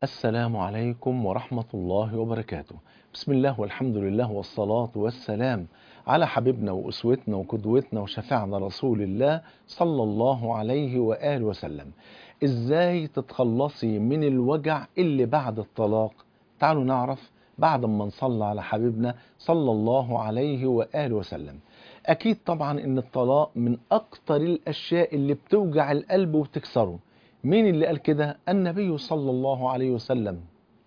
السلام عليكم ورحمة الله وبركاته بسم الله والحمد لله والصلاة والسلام على حبيبنا وأسوتنا وقدوتنا وشفيعنا رسول الله صلى الله عليه وآله وسلم إزاي تتخلصي من الوجع اللي بعد الطلاق تعالوا نعرف بعد ما نصلى على حبيبنا صلى الله عليه وآله وسلم أكيد طبعا إن الطلاق من أكتر الأشياء اللي بتوجع القلب وبتكسره مين اللي قال كده النبي صلى الله عليه وسلم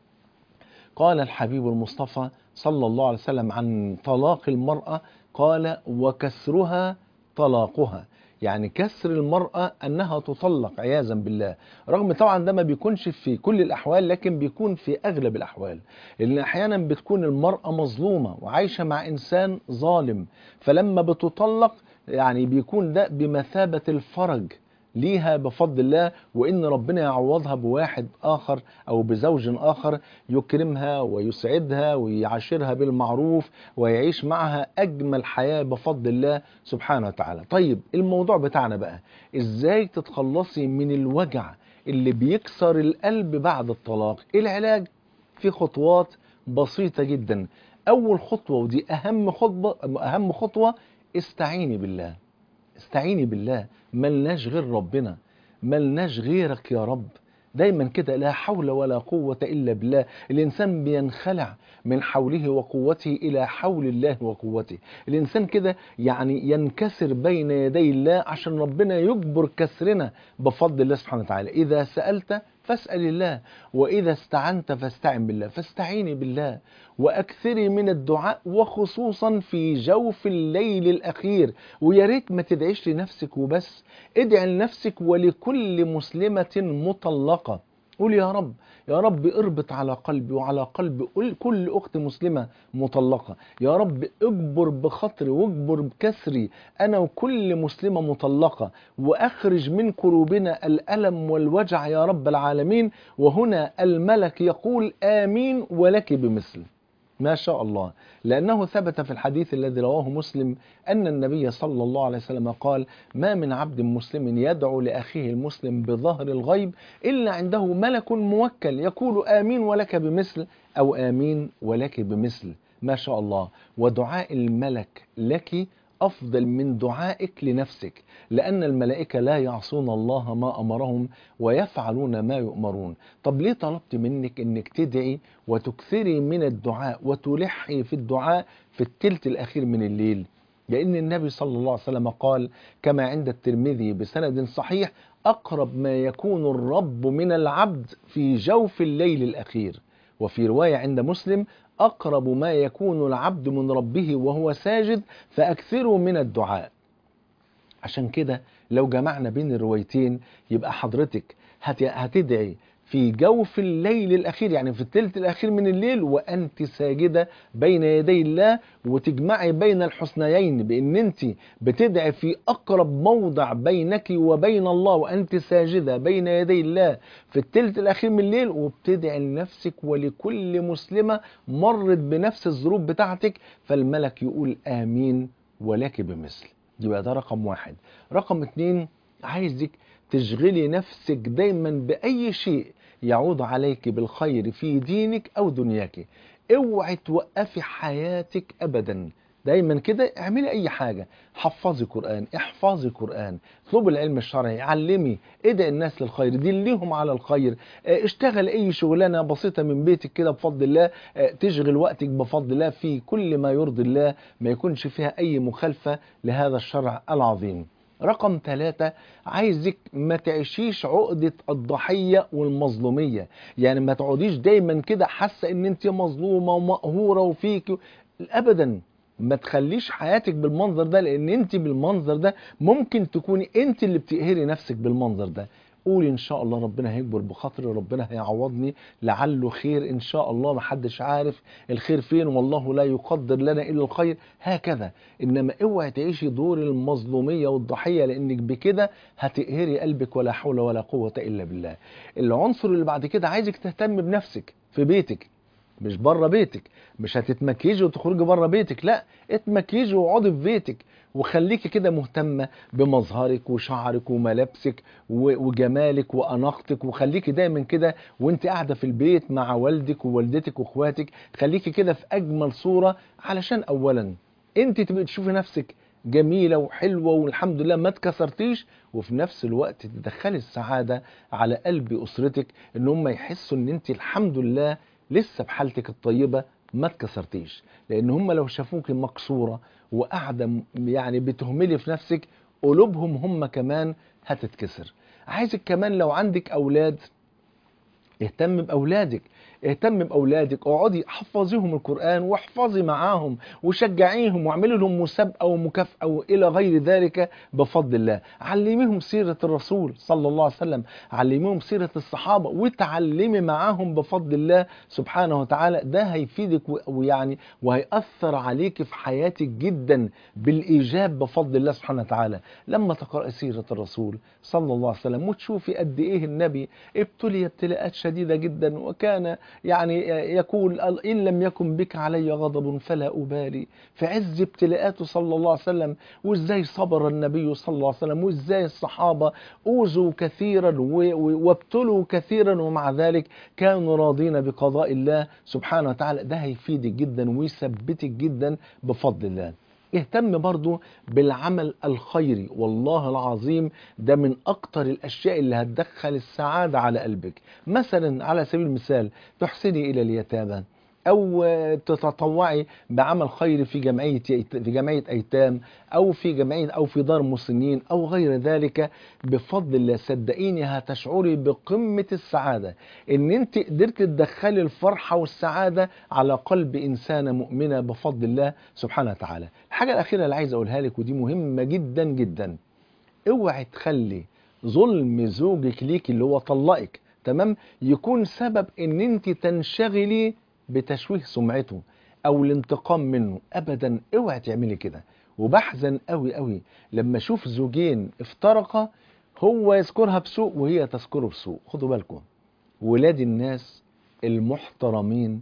قال الحبيب المصطفى صلى الله عليه وسلم عن طلاق المرأة قال وكسرها طلاقها يعني كسر المرأة أنها تطلق عياذا بالله رغم طبعا ده ما بيكونش في كل الأحوال لكن بيكون في أغلب الأحوال لأن أحيانا بتكون المرأة مظلومة وعايشة مع إنسان ظالم فلما بتطلق يعني بيكون ده بمثابة الفرج ليها بفضل الله وإن ربنا يعوضها بواحد آخر أو بزوج آخر يكرمها ويسعدها ويعاشرها بالمعروف ويعيش معها أجمل حياة بفضل الله سبحانه وتعالى طيب الموضوع بتاعنا بقى إزاي تتخلصي من الوجع اللي بيكسر القلب بعد الطلاق إيه العلاج في خطوات بسيطة جدا أول خطوة ودي أهم خطوة أهم خطوة استعيني بالله استعيني بالله ملناش غير ربنا ملناش غيرك يا رب دايما كده لا حول ولا قوة إلا بالله الإنسان بينخلع من حوله وقوته إلى حول الله وقوته الإنسان كده يعني ينكسر بين يدي الله عشان ربنا يجبر كسرنا بفضل الله سبحانه وتعالى إذا سألت فاسأل الله وإذا استعنت فاستعن بالله فاستعيني بالله وأكثري من الدعاء وخصوصا في جوف الليل الأخير ويا ريت ما تدعيش لنفسك وبس ادعي لنفسك ولكل مسلمة مطلقة قول يا رب يا رب اربط على قلبي وعلى قلب كل أخت مسلمة مطلقة يا رب اجبر بخاطري واجبر بكسري أنا وكل مسلمة مطلقة وأخرج من قلوبنا الألم والوجع يا رب العالمين وهنا الملك يقول آمين ولك بمثل ما شاء الله لأنه ثبت في الحديث الذي رواه مسلم أن النبي صلى الله عليه وسلم قال ما من عبد مسلم يدعو لأخيه المسلم بظهر الغيب إلا عنده ملك موكل يقول آمين ولك بمثل أو آمين ولك بمثل ما شاء الله ودعاء الملك لك أفضل من دعائك لنفسك لأن الملائكة لا يعصون الله ما أمرهم ويفعلون ما يؤمرون طب ليه طلبت منك أنك تدعي وتكثري من الدعاء وتلحي في الدعاء في التلت الأخير من الليل لأن النبي صلى الله عليه وسلم قال كما عند الترمذي بسند صحيح أقرب ما يكون الرب من العبد في جوف الليل الأخير وفي رواية عند مسلم أقرب ما يكون العبد من ربه وهو ساجد فأكثروا من الدعاء عشان كده لو جمعنا بين الروايتين يبقى حضرتك هتدعي في جوف الليل الأخير يعني في الثلث الأخير من الليل وأنت ساجدة بين يدي الله وتجمعي بين الحسنيين بأن أنت بتدعي في أقرب موضع بينك وبين الله وأنت ساجدة بين يدي الله في الثلث الأخير من الليل وبتدعي لنفسك ولكل مسلمة مرت بنفس الظروف بتاعتك فالملك يقول آمين ولك بمثل يبقى ده رقم واحد رقم اتنين عايزك تشغلي نفسك دايما بأي شيء يعود عليك بالخير في دينك أو دنياك اوعي توقفي حياتك أبدا دايما كده اعملي اي حاجة حفظي قرآن احفظي قرآن اطلبي العلم الشرعي علمي ادعي الناس للخير دليهم على الخير اشتغل اي شغلانة بسيطة من بيتك كده بفضل الله تشغل وقتك بفضل الله في كل ما يرضي الله ما يكونش فيها اي مخالفة لهذا الشرع العظيم رقم ثلاثة عايزك ما تعيشيش عقدة الضحية والمظلومية يعني ما تقعديش دايما كده حاسة ان انت مظلومة ومقهورة وفيك ابدا ما تخليش حياتك بالمنظر ده لان انت بالمنظر ده ممكن تكوني انت اللي بتقهري نفسك بالمنظر ده قولي ان شاء الله ربنا هيكبر بخاطري ربنا هيعوضني لعله خير ان شاء الله محدش عارف الخير فين والله لا يقدر لنا الا الخير هكذا انما اوعي تعيشي دور المظلوميه والضحيه لانك بكده هتقهري قلبك ولا حول ولا قوه الا بالله العنصر اللي بعد كده عايزك تهتم بنفسك في بيتك مش بره بيتك مش هتتمكيجي وتخرجي بره بيتك لا اتمكيجي واقعدي في بيتك وخليكي كده مهتمة بمظهرك وشعرك وملابسك و- وجمالك وأناقتك وخليكي دايما كده وانت قاعدة في البيت مع والدك ووالدتك واخواتك خليكي كده في أجمل صورة علشان أولا انت تبقي تشوفي نفسك جميلة وحلوة والحمد لله ما اتكسرتيش وفي نفس الوقت تدخلي السعادة على قلب أسرتك ان هم يحسوا ان انت الحمد لله لسه بحالتك الطيبة ما اتكسرتيش لان هم لو شافوك مكسورة وقاعدة م- يعني بتهملي في نفسك قلوبهم هم كمان هتتكسر عايزك كمان لو عندك أولاد اهتم بأولادك اهتم بأولادك اقعدي حفظيهم القرآن واحفظي معاهم وشجعيهم واعملي لهم مسابقة ومكافأة وإلى غير ذلك بفضل الله علميهم سيرة الرسول صلى الله عليه وسلم علميهم سيرة الصحابة وتعلمي معاهم بفضل الله سبحانه وتعالى ده هيفيدك و- ويعني وهيأثر عليك في حياتك جدا بالإيجاب بفضل الله سبحانه وتعالى لما تقرأي سيرة الرسول صلى الله عليه وسلم وتشوفي قد إيه النبي ابتلي ابتلاءات شديدة جدا وكان يعني يقول إن لم يكن بك علي غضب فلا أبالي في عز ابتلاءاته صلى الله عليه وسلم وإزاي صبر النبي صلى الله عليه وسلم وإزاي الصحابة أوذوا كثيرا و- و- وابتلوا كثيرا ومع ذلك كانوا راضين بقضاء الله سبحانه وتعالى ده هيفيدك جدا ويثبتك جدا بفضل الله اهتم برضو بالعمل الخيري والله العظيم ده من اكتر الاشياء اللي هتدخل السعادة على قلبك مثلا على سبيل المثال تحسني الى اليتامى او تتطوعي بعمل خيري في جمعيه في جمعيه ايتام او في جمعيه او في دار مسنين او غير ذلك بفضل الله صدقيني هتشعري بقمه السعاده ان انت قدرت تدخلي الفرحه والسعاده على قلب انسانه مؤمنه بفضل الله سبحانه وتعالى الحاجه الاخيره اللي عايز اقولها لك ودي مهمه جدا جدا اوعي تخلي ظلم زوجك ليك اللي هو طلقك تمام يكون سبب ان انت تنشغلي بتشويه سمعته او الانتقام منه ابدا اوعي تعملي كده وبحزن قوي قوي لما اشوف زوجين افترقا هو يذكرها بسوء وهي تذكره بسوء خدوا بالكم ولاد الناس المحترمين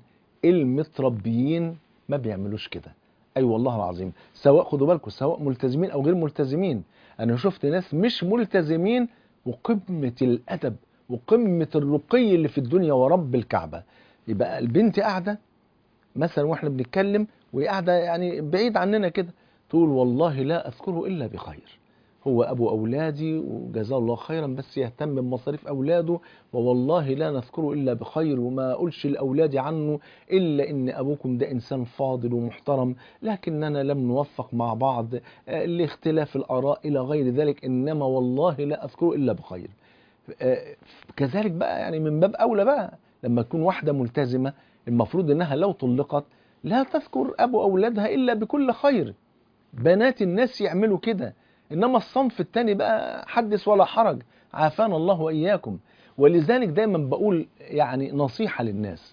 المتربيين ما بيعملوش كده اي أيوة والله العظيم سواء خدوا بالكم سواء ملتزمين او غير ملتزمين انا شفت ناس مش ملتزمين وقمة الادب وقمة الرقي اللي في الدنيا ورب الكعبة يبقى البنت قاعدة مثلا واحنا بنتكلم وهي قاعدة يعني بعيد عننا كده تقول والله لا اذكره الا بخير هو ابو اولادي وجزاه الله خيرا بس يهتم بمصاريف اولاده ووالله لا نذكره الا بخير وما اقولش لاولادي عنه الا ان ابوكم ده انسان فاضل ومحترم لكننا لم نوفق مع بعض آه، لاختلاف الاراء الى غير ذلك انما والله لا اذكره الا بخير آه، كذلك بقى يعني من باب اولى بقى لما تكون واحده ملتزمه المفروض انها لو طلقت لا تذكر ابو اولادها الا بكل خير بنات الناس يعملوا كده انما الصنف التاني بقى حدث ولا حرج عافانا الله واياكم ولذلك دايما بقول يعني نصيحه للناس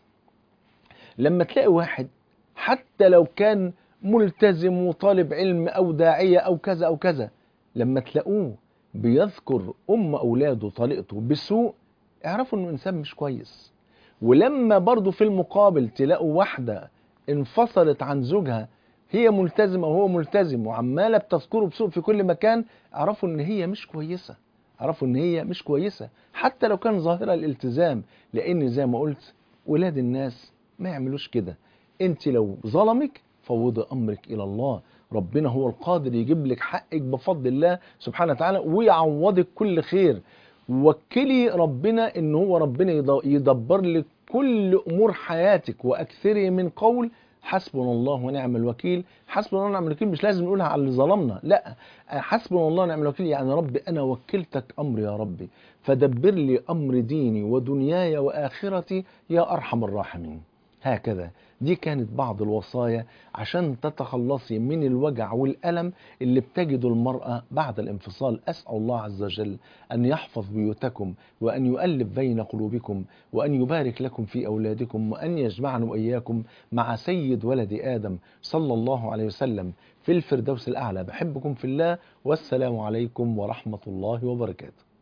لما تلاقي واحد حتى لو كان ملتزم وطالب علم او داعيه او كذا او كذا لما تلاقوه بيذكر ام اولاده طليقته بسوء اعرفوا انه انسان مش كويس ولما برضه في المقابل تلاقوا واحده انفصلت عن زوجها هي ملتزمه وهو ملتزم وعماله بتذكره بسوء في كل مكان اعرفوا ان هي مش كويسه اعرفوا ان هي مش كويسه حتى لو كان ظاهره الالتزام لان زي ما قلت ولاد الناس ما يعملوش كده انت لو ظلمك فوضي امرك الى الله ربنا هو القادر يجيب لك حقك بفضل الله سبحانه وتعالى ويعوضك كل خير وكلي ربنا ان هو ربنا يد- يدبر لك كل امور حياتك واكثري من قول حسبنا الله ونعم الوكيل حسبنا الله ونعم الوكيل مش لازم نقولها على اللي ظلمنا لا حسبنا الله ونعم الوكيل يعني ربي انا وكلتك امري يا ربي فدبر لي امر ديني ودنياي واخرتي يا ارحم الراحمين هكذا دي كانت بعض الوصايا عشان تتخلصي من الوجع والألم اللي بتجده المرأة بعد الانفصال أسأل الله عز وجل أن يحفظ بيوتكم وأن يؤلف بين قلوبكم وأن يبارك لكم في أولادكم وأن يجمعنا وإياكم مع سيد ولد آدم صلى الله عليه وسلم في الفردوس الأعلى بحبكم في الله والسلام عليكم ورحمة الله وبركاته